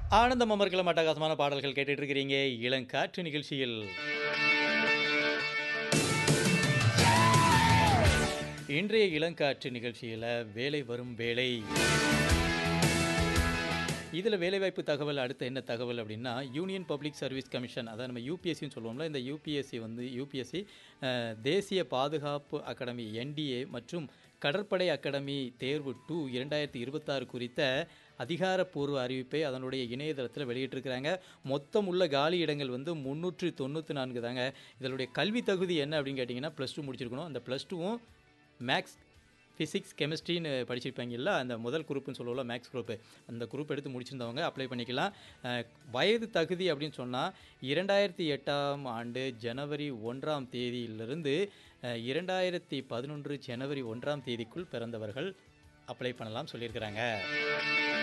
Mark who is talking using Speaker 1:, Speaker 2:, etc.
Speaker 1: ஆனந்தம் அமர்கலம் அட்டகாசமான பாடல்கள் கேட்டுட்டு இருக்கிறீங்க இளங்காற்று நிகழ்ச்சியில் இன்றைய இளங்காற்று நிகழ்ச்சியில் வேலை வரும் வேலை இதில் வேலைவாய்ப்பு தகவல் அடுத்து என்ன தகவல் அப்படின்னா யூனியன் பப்ளிக் சர்வீஸ் கமிஷன் அதாவது நம்ம யூபிஎஸ்சின்னு சொல்லுவோம்ல இந்த யூபிஎஸ்சி வந்து யூபிஎஸ்சி தேசிய பாதுகாப்பு அகாடமி என்டிஏ மற்றும் கடற்படை அகாடமி தேர்வு டூ இரண்டாயிரத்தி இருபத்தாறு குறித்த அதிகாரப்பூர்வ அறிவிப்பை அதனுடைய இணையதளத்தில் வெளியிட்டிருக்கிறாங்க மொத்தம் உள்ள காலி இடங்கள் வந்து முந்நூற்றி தொண்ணூற்றி நான்கு தாங்க இதனுடைய கல்வி தகுதி என்ன அப்படின்னு கேட்டிங்கன்னா ப்ளஸ் டூ முடிச்சிருக்கணும் அந்த ப்ளஸ் டூவும் மேக்ஸ் ஃபிசிக்ஸ் கெமிஸ்ட்ரின்னு படிச்சிருப்பாங்கல்ல அந்த முதல் குரூப்னு சொல்லுவோம்ல மேக்ஸ் குரூப்பு அந்த குரூப் எடுத்து முடிச்சிருந்தவங்க அப்ளை பண்ணிக்கலாம் அஹ், வயது தகுதி அப்படின்னு சொன்னால் இரண்டாயிரத்தி எட்டாம் ஆண்டு ஜனவரி ஒன்றாம் தேதியிலிருந்து அஹ், இரண்டாயிரத்தி பதினொன்று ஜனவரி ஒன்றாம் தேதிக்குள் பிறந்தவர்கள் அப்ளை பண்ணலாம் சொல்லியிருக்கிறாங்க